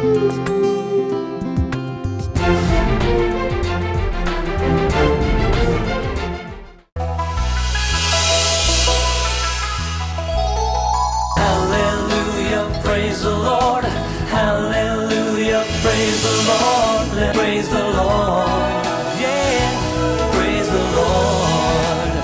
Hallelujah, praise the Lord. Hallelujah, praise the Lord. Let- Praise the Lord. Yeah, praise the Lord.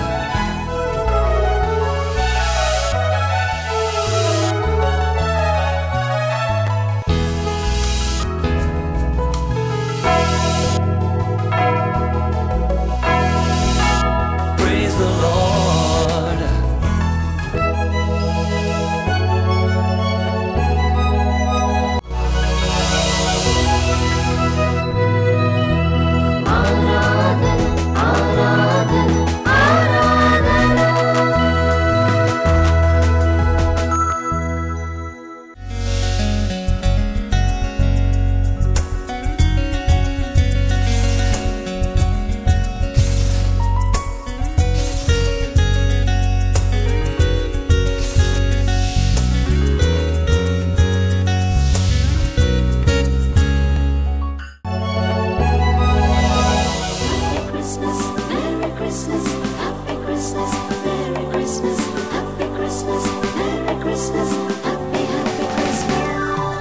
Praise the Lord. Happy Christmas, Merry Christmas, Happy Christmas, Merry Christmas, Happy Christmas, Merry Christmas, Happy Happy Christmas.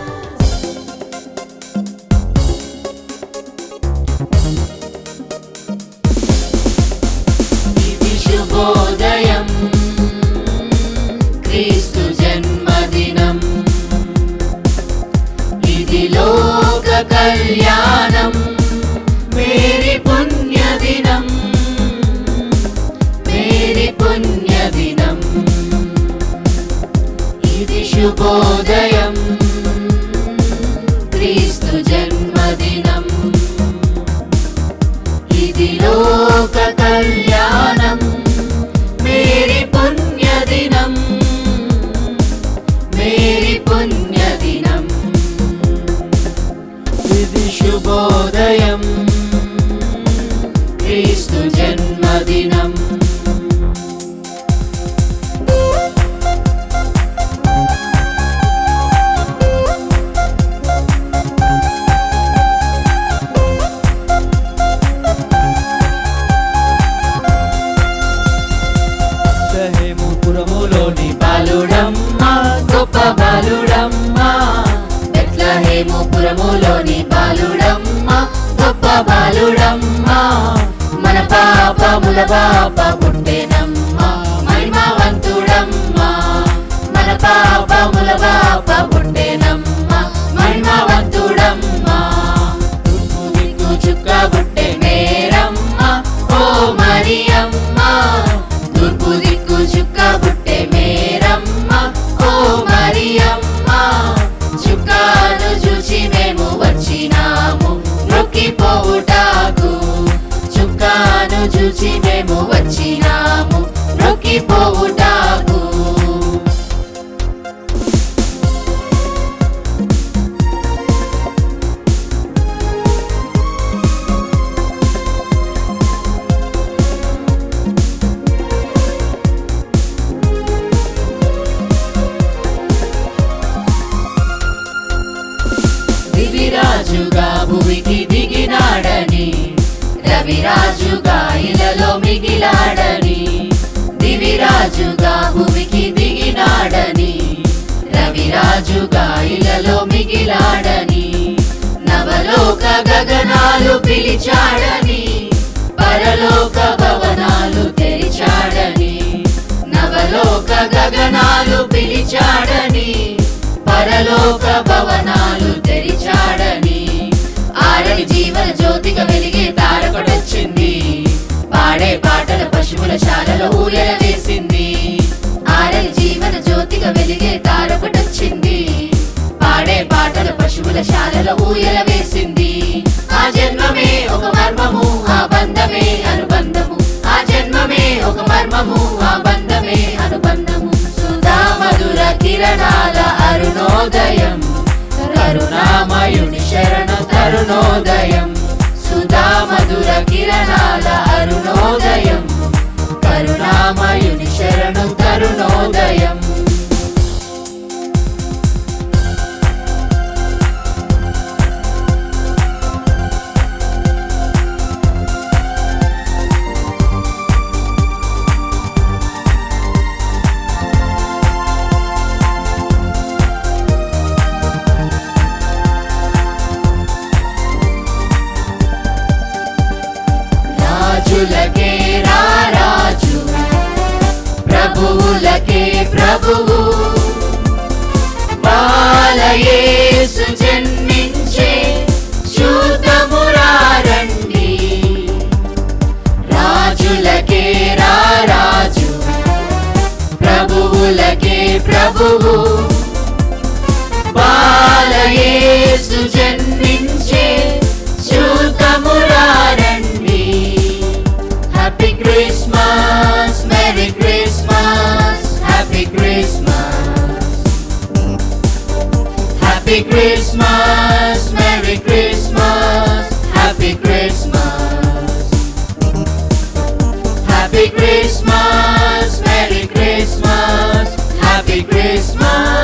ఇది శుభోదయం క్రీస్తు జన్మదినం ఇది లోక కళ్యాణం Mary పుణ్యదినం Mary పుణ్యదినం ఇది శుభోదయం క్రీస్తు జన్మదినం ఇది లోక కళ్యాణం మేరీ పుణ్యదినం మేరీ పుణ్యదినం ఇది శుభోదయం క్రీస్తు జన్మదినం బెత్లెహేముపురములోని బాలుడమ్మ గొప్ప బాలుడమ్మ బెత్లహేముపురములోని బాలుడమ్మ గొప్ప బాలుడమ్మ మన పాపముల పాప పుట్టెనమ్మ మహిమవంతుడమ్మ మన పాపముల పాప పుట్టెనమ్మ మహిమవంతుడమ్మ తూర్పు దిక్కు చుక్క పుట్టే మేరమ్మ ఓ మరియమ్మ తూర్పు దిక్కు చుక్క పుట్టే మేరమ్మ ఓ మరియమ్మ చుక్కాను చూచి మేము వచ్చినాము నొక్కిపోవుటాకు చుక్కాను చూచి మేము వచ్చినాము నొక్కిపోవుటాకు దివిరాజుగా భువికి దిగినాడని రవిరాజుగా ఇలలో మిగిలాడని దివిరాజుగా భువికి దిగినాడని రవిరాజుగా ఇలలో మిగిలాడని నవలోక గగనాలు పిలిచాడని పరలోక భవనాలు తెరిచాడని నవలోక గగనాలు పిలిచాడని పరలోక భవనాలు తెరిచాడని ఆరని జీవన జ్యోతిగా వెలిగే తారకొడొచ్చింది పాడే పాటల పశువుల శాలలో ఊయల వేసింది ఆరని జీవన జ్యోతిగా వెలిగే తారకొడొచ్చింది పాడే పాటల పశువుల శాలలో ఊయల వేసింది ఆ జన్మమే ఒక మర్మము ఆ బంధమే అనుబంధము ఆ జన్మమే ఒక మర్మము ఆ బంధమే అనుబంధము సుధా మధుర కిరణాల అరుణోదయం కరుణామయుని శరణ తరుణోదయం సుధా మధుర కిరణాల అరుణోదయం కరుణామయుని శరణు తరుణోదయం జన్మించే చూతమురారండి రాజులకే రారాజు ప్రభువులకే ప్రభువు బాలయేసు జన్మించే చూతమురారండి happy Christmas merry Christmas happy Christmas happy Christmas merry Christmas happy Christmas happy Christmas merry Christmas happy Christmas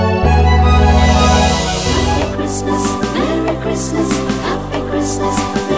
Happy Christmas, Merry Christmas, Happy Christmas,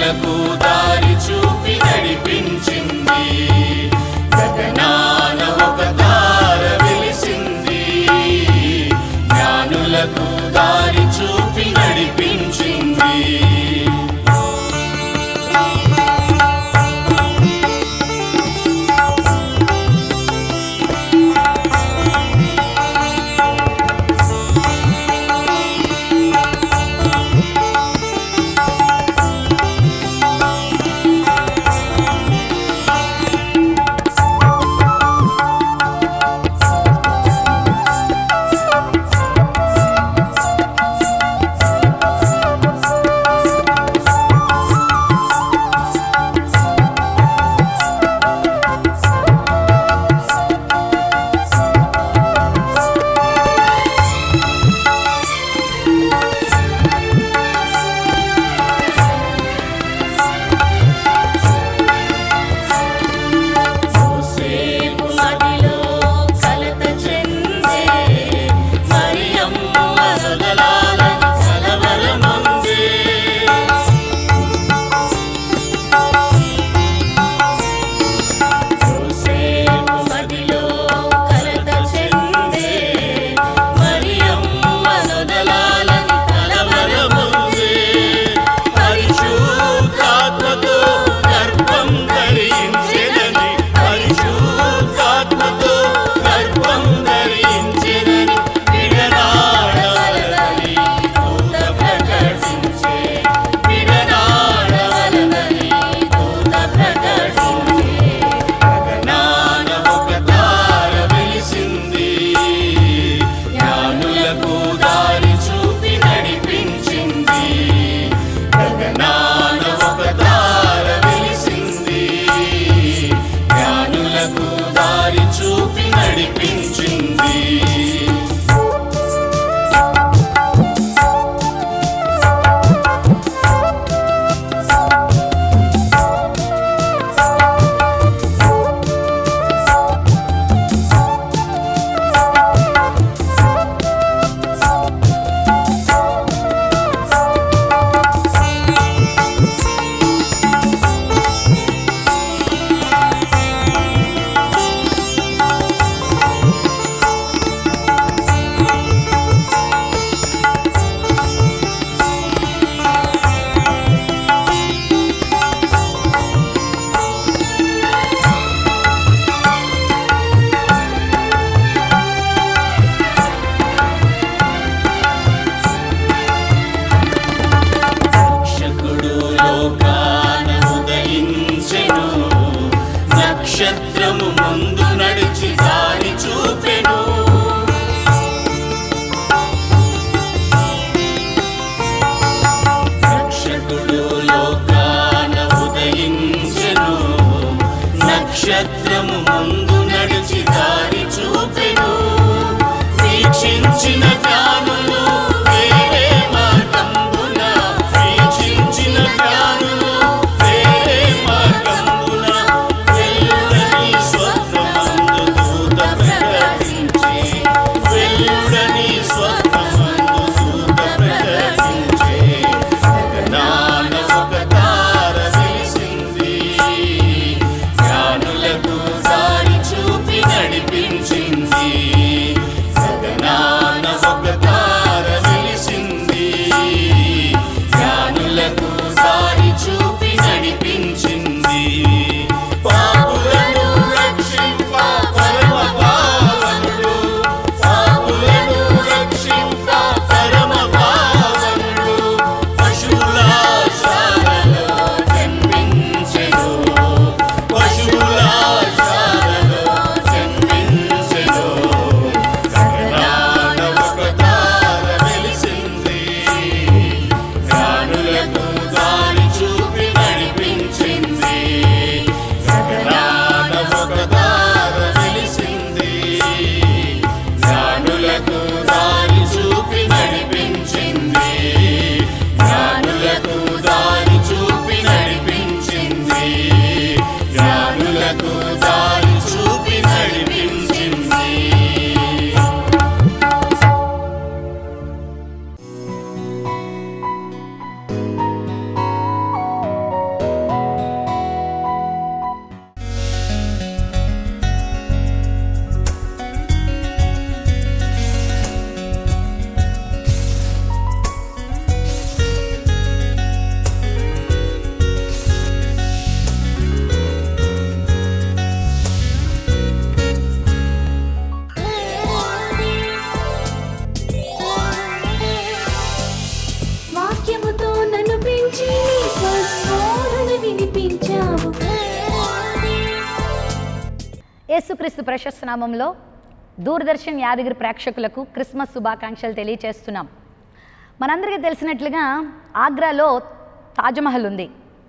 జ్ఞానులకు దారి చూపి నడిపించింది గగనాన ఒక తార వెలిసింది జ్ఞానులకు దారి చూపి నడిపించింది యేసుక్రీస్తు ప్రశస్త నామంలో దూరదర్శన్ యాదగిరి ప్రేక్షకులకు క్రిస్మస్ శుభాకాంక్షలు తెలియచేస్తున్నాం మనందరికీ తెలిసినట్లుగా ఆగ్రాలో తాజ్మహల్ ఉంది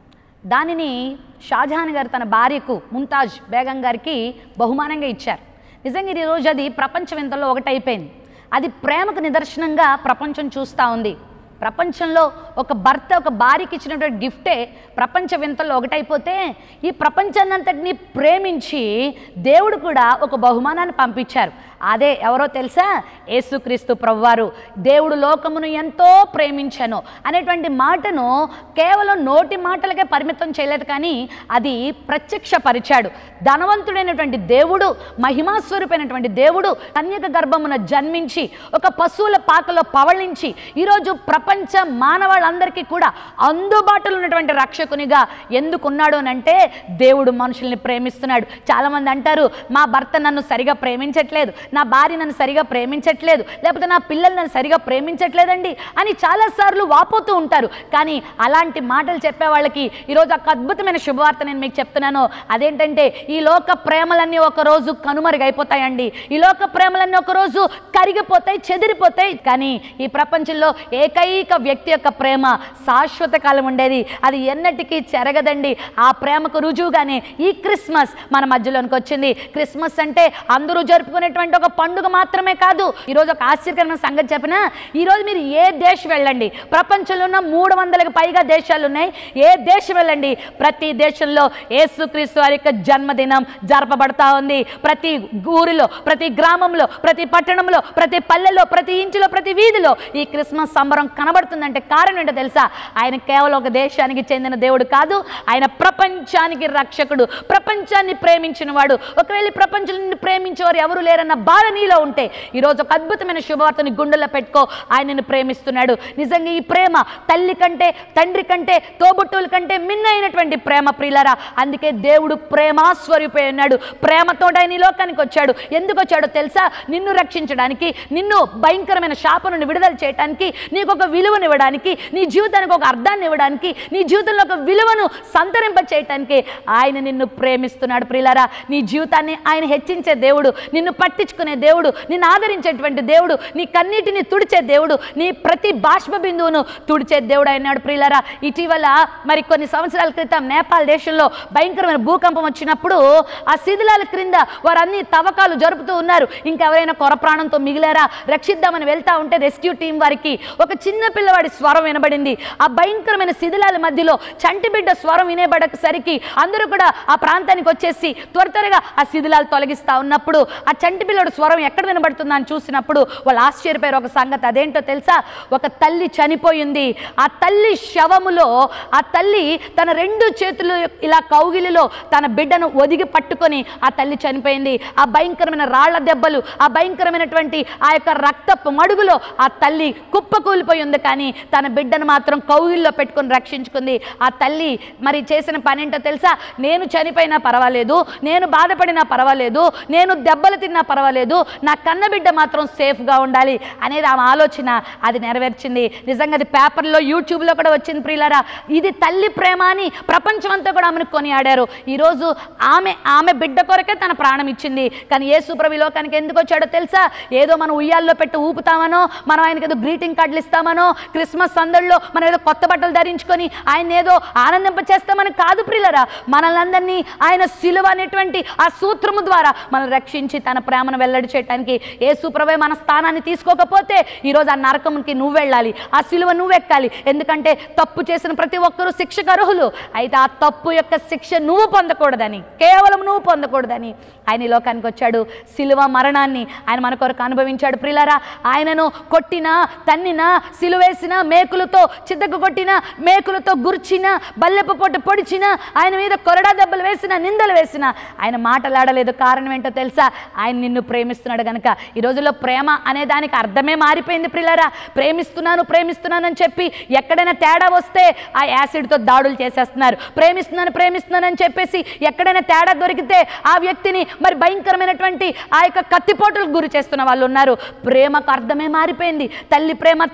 దానిని షాజహాన్ గారు తన భార్యకు ముంతాజ్ బేగం గారికి బహుమానంగా ఇచ్చారు నిజంగా ఈ రోజు అది ప్రపంచ వింతల్లో ఒకటైపోయింది అది ప్రేమకు నిదర్శనంగా ప్రపంచం చూస్తూ ఉంది ప్రపంచంలో ఒక భర్త ఒక భార్యకి ఇచ్చినటువంటి గిఫ్టే ప్రపంచ వింతల్లో ఒకటైపోతే ఈ ప్రపంచాన్నంతటిని ప్రేమించి దేవుడు కూడా ఒక బహుమానాన్ని పంపించారు అదే ఎవరో తెలుసా యేసుక్రీస్తు ప్రభువారు దేవుడు లోకమును ఎంతో ప్రేమించను అనేటువంటి మాటను కేవలం నోటి మాటలకే పరిమితం చేయలేదు కానీ అది ప్రత్యక్షపరిచాడు ధనవంతుడైనటువంటి దేవుడు మహిమాస్వరూపైనటువంటి దేవుడు కన్యక గర్భమున జన్మించి ఒక పశువుల పాకలో పవళించి ఈరోజు ప్రపంచ మానవాళ్ళందరికీ కూడా అందుబాటులో ఉన్నటువంటి రక్షకునిగా ఎందుకున్నాడు అని అంటే దేవుడు మనుషుల్ని ప్రేమిస్తున్నాడు చాలామంది అంటారు మా భర్త నన్ను సరిగా ప్రేమించట్లేదు నా భార్య నన్ను సరిగా ప్రేమించట్లేదు లేకపోతే నా పిల్లలు నన్ను సరిగా ప్రేమించట్లేదండి అని చాలాసార్లు వాపోతూ ఉంటారు కానీ అలాంటి మాటలు చెప్పే వాళ్ళకి ఈరోజు ఒక అద్భుతమైన శుభవార్త నేను మీకు చెప్తున్నాను అదేంటంటే ఈ లోక ప్రేమలన్నీ ఒక రోజు కనుమరుగైపోతాయండి ఈ లోక ప్రేమలన్నీ ఒక రోజు కరిగిపోతాయి చెదిరిపోతాయి కానీ ఈ ప్రపంచంలో ఏకైక వ్యక్తి యొక్క ప్రేమ శాశ్వత కాలం ఉండేది అది ఎన్నటికీ చెరగదండి ఆ ప్రేమకు రుజువుగానే ఈ క్రిస్మస్ మన మధ్యలోనికి వచ్చింది క్రిస్మస్ అంటే అందరూ జరుపుకునేటువంటి ఒక పండుగ మాత్రమే కాదు ఈరోజు ఒక ఆశ్చర్యకరమైన సంగతి చెప్పిన ఈరోజు మీరు ఏ దేశం వెళ్ళండి ప్రపంచంలో ఉన్న మూడు వందలకు పైగా దేశాలు ఉన్నాయి ఏ దేశం వెళ్ళండి ప్రతి దేశంలో యేసుక్రీస్తు వారి యొక్క జన్మదినం జరపబడతా ఉంది ప్రతి ఊరిలో ప్రతి గ్రామంలో ప్రతి పట్టణంలో ప్రతి పల్లెలో ప్రతి ఇంటిలో ప్రతి వీధిలో ఈ క్రిస్మస్ సంబరం కనబడుతుందంటే కారణం ఏంటో తెలుసా ఆయన కేవలం ఒక దేశానికి చెందిన దేవుడు కాదు ఆయన ప్రపంచానికి రక్షకుడు ప్రపంచాన్ని ప్రేమించిన వాడు ఒకవేళ ఈ ప్రపంచాన్ని ప్రేమించేవారు ఎవరు లేరన్న బాధ నీలో ఉంటే ఈరోజు ఒక అద్భుతమైన శుభవార్తని గుండెల్లో పెట్టుకో ఆయనను ప్రేమిస్తున్నాడు నిజంగా ఈ ప్రేమ తల్లి కంటే తండ్రి కంటే తోబుట్టువుల కంటే మిన్నైనటువంటి ప్రేమ ప్రియులరా అందుకే దేవుడు ప్రేమాస్వరూపై ఉన్నాడు ప్రేమతోట ఆయన ఈ లోకానికి వచ్చాడు ఎందుకు వచ్చాడో తెలుసా నిన్ను రక్షించడానికి నిన్ను భయంకరమైన శాప నుండి విడుదల చేయడానికి నీకు ఒక విలువను ఇవ్వడానికి నీ జీవితానికి ఒక అర్థాన్ని ఇవ్వడానికి నీ జీవితంలో ఒక విలువను సంతరింప చేయటానికి ఆయన నిన్ను ప్రేమిస్తున్నాడు ప్రియులారా నీ జీవితాన్ని ఆయన హెచ్చించే దేవుడు నిన్ను పట్టించుకునే దేవుడు నిన్ను ఆదరించేటువంటి దేవుడు నీ కన్నీటిని తుడిచే దేవుడు నీ ప్రతి బాష్ప బిందువును తుడిచే దేవుడు అయినాడు ప్రియులారా ఇటీవల మరి కొన్ని సంవత్సరాల క్రితం నేపాల్ దేశంలో భయంకరమైన భూకంపం వచ్చినప్పుడు ఆ శిథిలాల క్రింద వారు అన్ని తవ్వకాలు జరుపుతూ ఉన్నారు ఇంకెవరైనా కొర ప్రాణంతో మిగిలారా రక్షిద్దామని వెళ్తా ఉంటే రెస్క్యూ టీం వారికి ఒక చిన్న పిల్లవాడి స్వరం వినబడింది ఆ భయంకరమైన శిథిలాల మధ్యలో చంటి బిడ్డ స్వరం వినేబడేసరికి అందరూ కూడా ఆ ప్రాంతానికి వచ్చేసి త్వర త్వరగా ఆ శిథిలాలు తొలగిస్తా ఉన్నప్పుడు ఆ చంటి పిల్లడు స్వరం ఎక్కడ వినబడుతుందా అని చూసినప్పుడు వాళ్ళు ఆశ్చర్యపోయారు ఒక సంగతి అదేంటో తెలుసా ఒక తల్లి చనిపోయింది ఆ తల్లి శవములో ఆ తల్లి తన రెండు చేతులు ఇలా కౌగిలిలో తన బిడ్డను ఒదిగి పట్టుకొని ఆ తల్లి చనిపోయింది ఆ భయంకరమైన రాళ్ల దెబ్బలు ఆ భయంకరమైనటువంటి ఆ యొక్క రక్తపు మడుగులో ఆ తల్లి కుప్పకూలిపోయి ఉంది కానీ తన బిడ్డను మాత్రం కౌగిల్లో పెట్టుకొని రక్షించుకుంది ఆ తల్లి మరి చేసిన పని ఏంటో తెలుసా నేను చనిపోయినా పర్వాలేదు నేను బాధపడినా పర్వాలేదు నేను దెబ్బలు తిన్నా పర్వాలేదు నా కన్న బిడ్డ మాత్రం సేఫ్గా ఉండాలి అనేది ఆమె ఆలోచన అది నెరవేర్చింది నిజంగా అది పేపర్లో యూట్యూబ్లో కూడా వచ్చింది ప్రియులారా ఇది తల్లి ప్రేమ అని ప్రపంచం అంతా కూడా ఆమెను కొనియాడారు ఈరోజు ఆమె ఆమె బిడ్డ కొరకే తన ప్రాణం ఇచ్చింది కానీ యేసు ప్రభు ఈ లోకానికి ఎందుకు వచ్చాడో తెలుసా ఏదో మనం ఉయ్యాల్లో పెట్టి ఊపుతామనో మనం ఆయనకి ఏదో గ్రీటింగ్ కార్డులు ఇస్తామనో క్రిస్మస్ సందడిలో మనం ఏదో కొత్త బట్టలు ధరించుకొని ఆయన ఏదో ఆనందింప చేస్తామని కాదు ప్రియులరా మనల్ని అందరినీ ఆయన సిలువ అనేటువంటి ఆ సూత్రము ద్వారా మనల్ని రక్షించి తన ప్రేమను వెల్లడి చేయడానికి యేసు ప్రభే మన స్థానాన్ని తీసుకోకపోతే ఈరోజు ఆ నరకంకి నువ్వు వెళ్ళాలి ఆ సిలువ నువ్వు ఎక్కాలి ఎందుకంటే తప్పు చేసిన ప్రతి ఒక్కరూ శిక్షకు అర్హులు అయితే ఆ తప్పు యొక్క శిక్ష నువ్వు పొందకూడదని కేవలం నువ్వు పొందకూడదని ఆయన ఈ లోకానికి వచ్చాడు సిలువ మరణాన్ని ఆయన మన కొరకు అనుభవించాడు ప్రిలారా ఆయనను కొట్టిన తన్నిన సిలువేసిన మేకులతో చిత్తకు కొట్టిన మేకులతో గుర్చిన బల్లెపు పొట్టు పొడిచిన ఆయన మీద కొరడా దెబ్బలు వేసిన నిందలు వేసిన ఆయన మాటలాడలేదు కారణం ఏంటో తెలుసా ఆయన నిన్ను ప్రేమిస్తున్నాడు గనక ఈ రోజుల్లో ప్రేమ అనే దానికి అర్థమే మారిపోయింది ప్రిలారా ప్రేమిస్తున్నాను ప్రేమిస్తున్నాను అని చెప్పి ఎక్కడైనా తేడా వస్తే ఆ యాసిడ్తో దాడులు చేసేస్తున్నారు ప్రేమిస్తున్నాను ప్రేమిస్తున్నాను అని చెప్పేసి ఎక్కడైనా తేడా దొరికితే ఆ వ్యక్తిని మరి భయంకరమైనటువంటి ఆ యొక్క కత్తిపోటులకు గురి చేస్తున్న వాళ్ళు ఉన్నారు ప్రేమకు అర్థమే మారిపోయింది తల్లి ప్రేమ తండ్రి ప్రేమ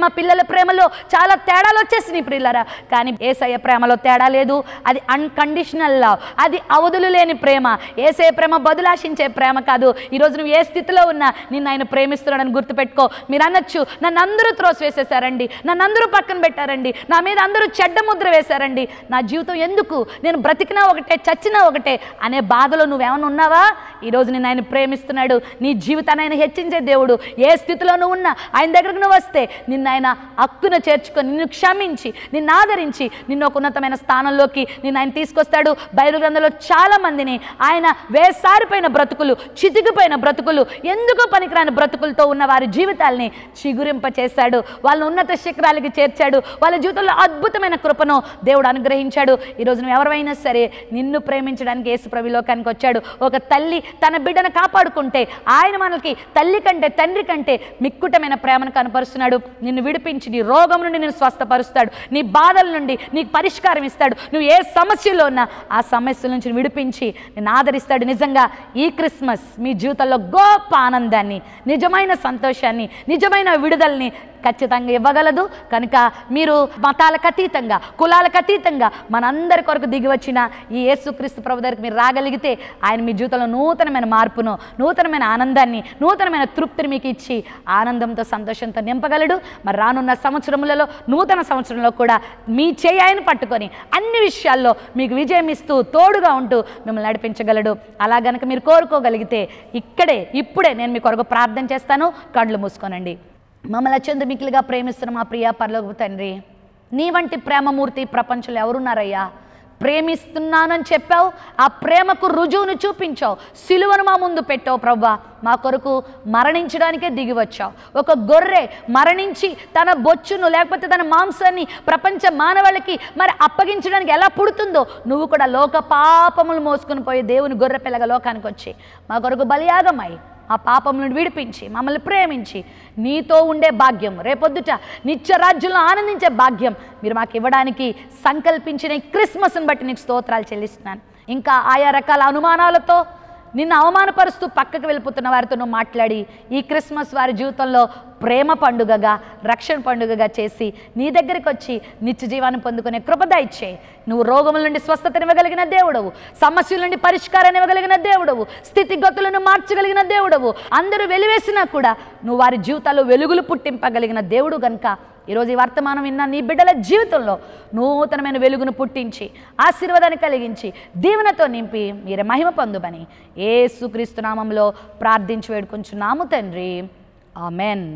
పిల్లల ప్రేమలో చాలా తేడాలు వచ్చేసినాయి ప్రియులరా కానీ ఏసయ్య ప్రేమలో తేడా లేదు అది అన్కండిషనల్ లవ్ అది అవధులు లేని ప్రేమ ఏసే ప్రేమ బదులాశించే ప్రేమ కాదు ఈరోజు నువ్వు ఏ స్థితిలో ఉన్నా నిన్ను ఆయన ప్రేమిస్తున్నాడని గుర్తుపెట్టుకో మీరు అనొచ్చు నన్ను అందరూ త్రోసివేసేసారండి నన్ను అందరూ పక్కన పెట్టారండి నా మీద అందరూ చెడ్డ ముద్ర వేశారండి నా జీవితం ఎందుకు నేను బ్రతికినా ఒకటే చచ్చినా ఒకటే అనే బాధలో నువ్వేమైనా ఉన్నావా ఈరోజు నేను ఆయన ప్రేమిస్తున్నాడు నీ జీవితాన్ని ఆయన హెచ్చించే దేవుడు ఏ స్థితిలో నువ్వు ఉన్నా ఆయన దగ్గరకు నువ్వు వస్తే నిన్ను ఆయన హక్కున చేర్చుకొని నిన్ను క్షమించి నిన్ను ఆదరించి నిన్ను ఒక ఉన్నతమైన స్థానంలోకి నిన్ను ఆయన తీసుకొస్తాడు బైబిల్ గ్రంథంలో చాలా మందిని ఆయన వేసారిపోయిన బ్రతుకులు చితికిపోయిన బ్రతుకులు ఎందుకు పనికిరాని బ్రతుకులతో ఉన్న వారి జీవితాల్ని చిగురింప చేశాడు వాళ్ళని ఉన్నత శిఖరాలకి చేర్చాడు వాళ్ళ జీవితంలో అద్భుతమైన కృపను దేవుడు అనుగ్రహించాడు ఈరోజు నువ్వు ఎవరైనా సరే నిన్ను ప్రేమించడానికి యేసు ప్రభు ఈ లోకానికి వచ్చాడు ఒక తల్లి తన బిడ్డను కాపాడుకుంటే ఆయన మనకి తల్లి కంటే తండ్రి కంటే మిక్కుటమైన ప్రేమను కనపరుస్తున్నాడు నిన్ను విడిపించి నీ రోగం నుండి నేను స్వస్థపరుస్తాడు నీ బాధల నుండి నీకు పరిష్కారం ఇస్తాడు నువ్వు ఏ సమస్యలో ఉన్నా ఆ సమస్యల నుంచి విడిపించి నేను ఆదరిస్తాడు నిజంగా ఈ క్రిస్మస్ మీ జీవితంలో గొప్ప ఆనందాన్ని నిజమైన సంతోషాన్ని నిజమైన విడుదలని ఖచ్చితంగా ఇవ్వగలదు కనుక మీరు మతాలకు అతీతంగా కులాలకు అతీతంగా మనందరి కొరకు దిగి వచ్చిన ఈ యేసుక్రీస్తు ప్రభు దగ్గరికి మీరు రాగలిగితే ఆయన మీ జీవితంలో నూతనమైన మార్పును నూతనమైన ఆనందాన్ని నూతనమైన తృప్తిని మీకు ఇచ్చి ఆనందంతో సంతోషంతో నింపగలడు మరి రానున్న సంవత్సరములలో నూతన సంవత్సరంలో కూడా మీ చేయి ఆయన పట్టుకొని అన్ని విషయాల్లో మీకు విజయం ఇస్తూ తోడుగా ఉంటూ మిమ్మల్ని నడిపించగలడు అలా గనక మీరు కోరుకోగలిగితే ఇక్కడే ఇప్పుడే నేను మీ కొరకు ప్రార్థన చేస్తాను కళ్ళు మూసుకోనండి మమ్మల్ని అత్యంత మిక్కిలిగా ప్రేమిస్తున్న మా ప్రియ పరలోకపు తండ్రి నీ వంటి ప్రేమమూర్తి ఈ ప్రపంచంలో ఎవరున్నారయ్యా ప్రేమిస్తున్నానని చెప్పావు ఆ ప్రేమకు రుజువును చూపించావు సిలువను మా ముందు పెట్టావు ప్రభా మా కొరకు మరణించడానికే దిగి వచ్చావు ఒక గొర్రె మరణించి తన బొచ్చును లేకపోతే తన మాంసాన్ని ప్రపంచ మానవాళికి మరి అప్పగించడానికి ఎలా పుడుతుందో నువ్వు కూడా లోక పాపములు మోసుకుని పోయి దేవుని గొర్రె పిల్లగా లోకానికి వచ్చి మా కొరకు బలియాగమై ఆ పాపం నుండి విడిపించి మమ్మల్ని ప్రేమించి నీతో ఉండే భాగ్యం రేపొద్దుట నిత్య రాజ్యంలో ఆనందించే భాగ్యం మీరు మాకు ఇవ్వడానికి సంకల్పించిన ఈ క్రిస్మస్ని బట్టి నీకు స్తోత్రాలు చెల్లిస్తున్నాను ఇంకా ఆయా రకాల అనుమానాలతో నిన్ను అవమానపరుస్తూ పక్కకు వెళ్ళిపోతున్న వారితో నువ్వు మాట్లాడి ఈ క్రిస్మస్ వారి జీవితంలో ప్రేమ పండుగగా రక్షణ పండుగగా చేసి నీ దగ్గరికి వచ్చి నిత్య జీవాన్ని పొందుకునే కృపద ఇచ్చే నువ్వు రోగముల నుండి స్వస్థతనివ్వగలిగిన దేవుడవు సమస్యల నుండి పరిష్కారాన్ని ఇవ్వగలిగిన దేవుడవు స్థితిగతులను మార్చగలిగిన దేవుడవు అందరూ వెలివేసినా కూడా నువ్వు వారి జీవితాల్లో వెలుగులు పుట్టింపగలిగిన దేవుడు గనుక ఈరోజు ఈ వర్తమానం విన్న నీ బిడ్డల జీవితంలో నూతనమైన వెలుగును పుట్టించి ఆశీర్వాదాన్ని కలిగించి దీవెనతో నింపి మీరే మహిమ పొందుమని ఏసుక్రీస్తు నామంలో ప్రార్థించి వేడుకొంచున్నాము తండ్రి amen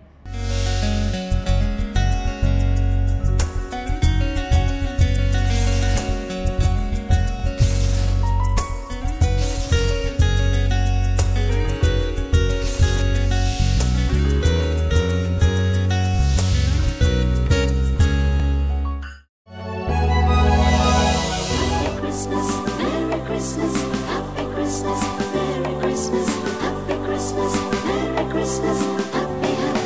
Happy Christmas, Merry Christmas, Happy Christmas, Merry Christmas, Happy Christmas, Merry Christmas, Happy Happy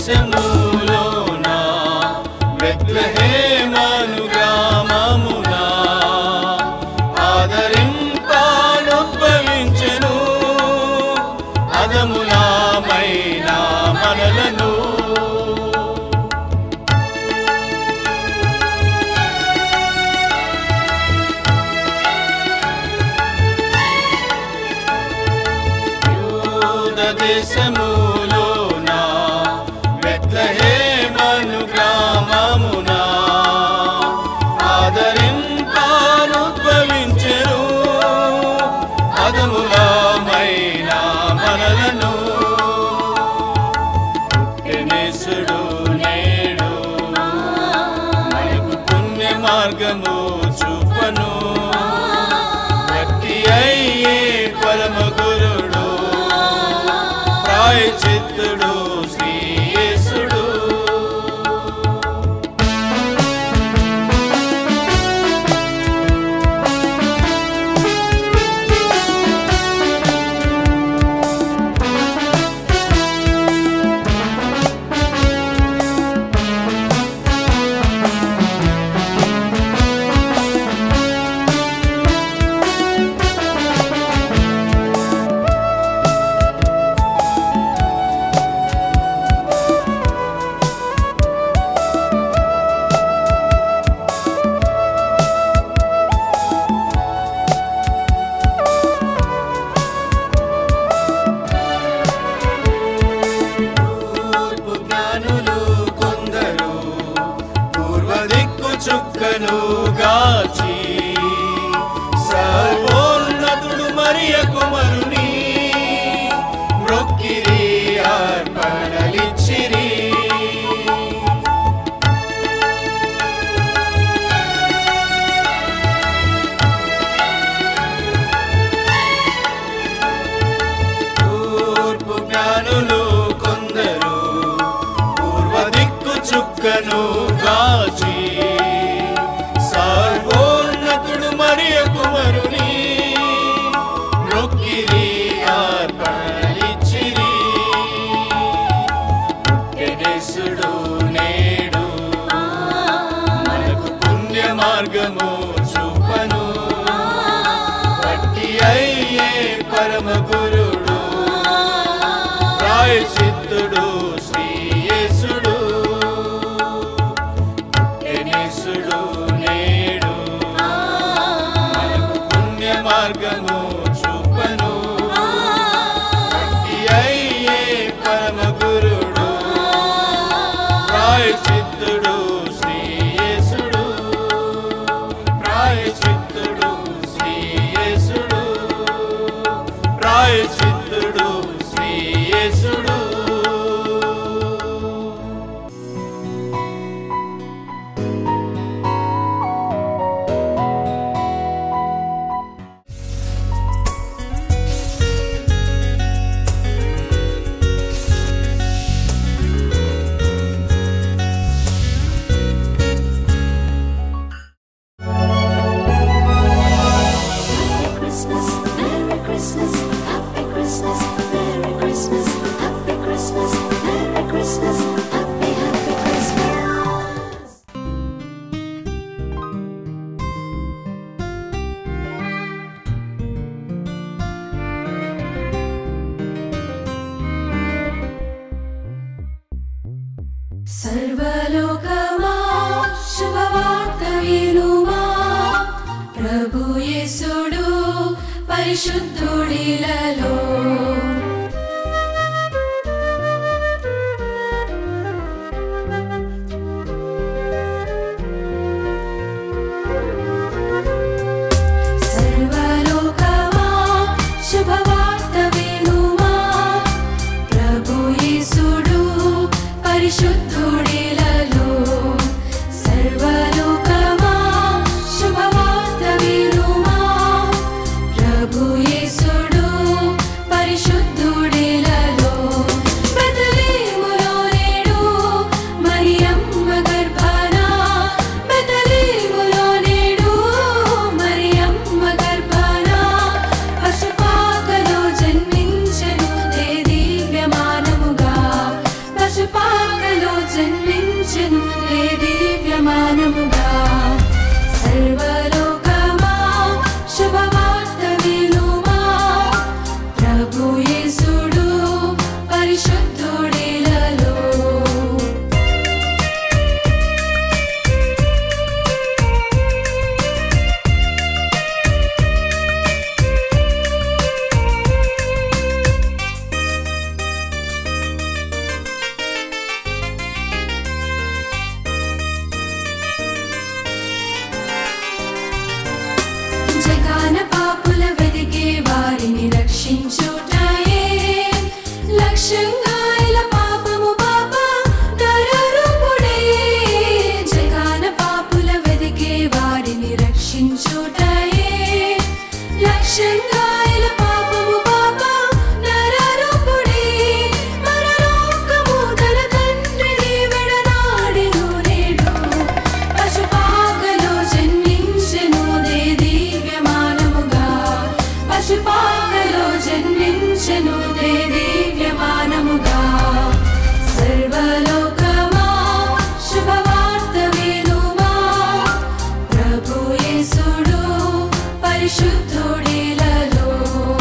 దేశములోన బెత్లెహేమను గ్రామమున ఆదరింపానుద్భవించెను అదములామైన మనలను యూద దేశములోన బెత్లెహేమను గ్రామమున ఆదరింపానుద్భవించెను అదములమైన మనలను పుట్టినేసుడు నేడు మనకు పుణ్య మార్గము చూపను భక్తి అయ్యే పరమ గురుడు ప్రాయచిత్తుడు శ్రీయేసుడు తూర్పు జ్ఞానులు కొందరు పూర్వ దిక్కు చుక్కను గాచి సర్వోన్నతుడు మరియ కుమరుని మ్రొక్కిరి అర్పణలిచ్చిరి తూర్పు జ్ఞానులు కొందరు పూర్వ దిక్కు చుక్కను కాచి సర్వోన్నతుడు మరియ కుమరుని మొక్కిరి అర్పణలిచ్చిరి పుట్టెనేసుడు నేడు మనకు పుణ్య మార్గము చూపను పట్టి అయ్యే పరమ గురుడు ప్రాయచిత్తుడు శ్రీయేసుడు పుట్టెనేసుడు నేడు మనకు పుణ్య మార్గము చూపను పట్టి అయ్యే పరమ గురుడు ప్రాయచిత్తుడు శ్రీయేసుడు ప్రాయచిత్తుడు శ్రీయేసుడు ప్రాయచిత్తుడు శ్రీయేసుడు Happy Christmas, Merry Christmas, Happy Christmas, Merry Christmas, Happy Christmas, Merry Christmas, Happy Happy Christmas. సర్వలోకమా శుభవార్త వినుమా ప్రభు యేసుడు పరిశుద్ధుడిలలో సర్వలోకమా శుభవార్త వినుమా ప్రభు యేసుడు పరిశుద్ధుడిలలో సర్వలోకమా శుభవార్త వినుమా ప్రభు యేసుడు జన్మించెను దే దివ్యమానముగా సర్వలోకమా శుభవార్త వినుమా ప్రభు యేసుడు పరిశుద్ధుడిలలో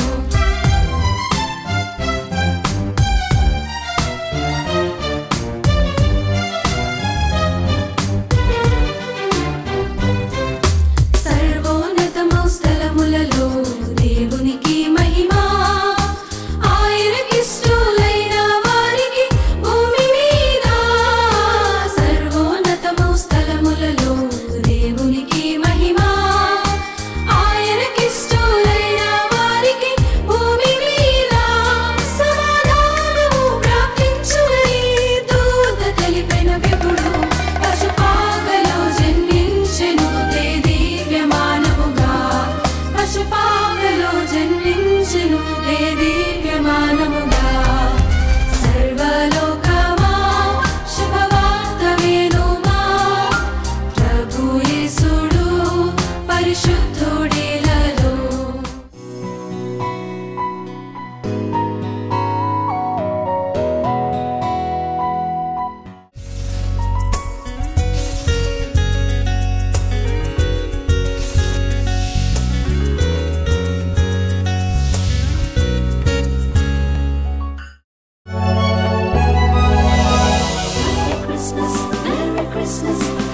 సర్వోన్నతమౌ స్థలములలో దేవునికి మహిమా ఆయనకిష్టులైన వారికి భూమి మీద సర్వోన్నతమౌ స్థలములలో దేవునికి మహిమా ఆయనకిష్టులైన వారికి భూమి మీద సమాధానము ప్రాప్తించునని దూత తెలిపిన విపుడు పశుపాకలో జన్మించెను దే దివ్యమానముగా పశుపాకలో జన్మించెను దే దివ్యమానముగా సర్వలోకమా శుభవార్త వినుమా ప్రభు యేసుడు పరిశుద్ధుడిలలో Happy Christmas, Merry Christmas,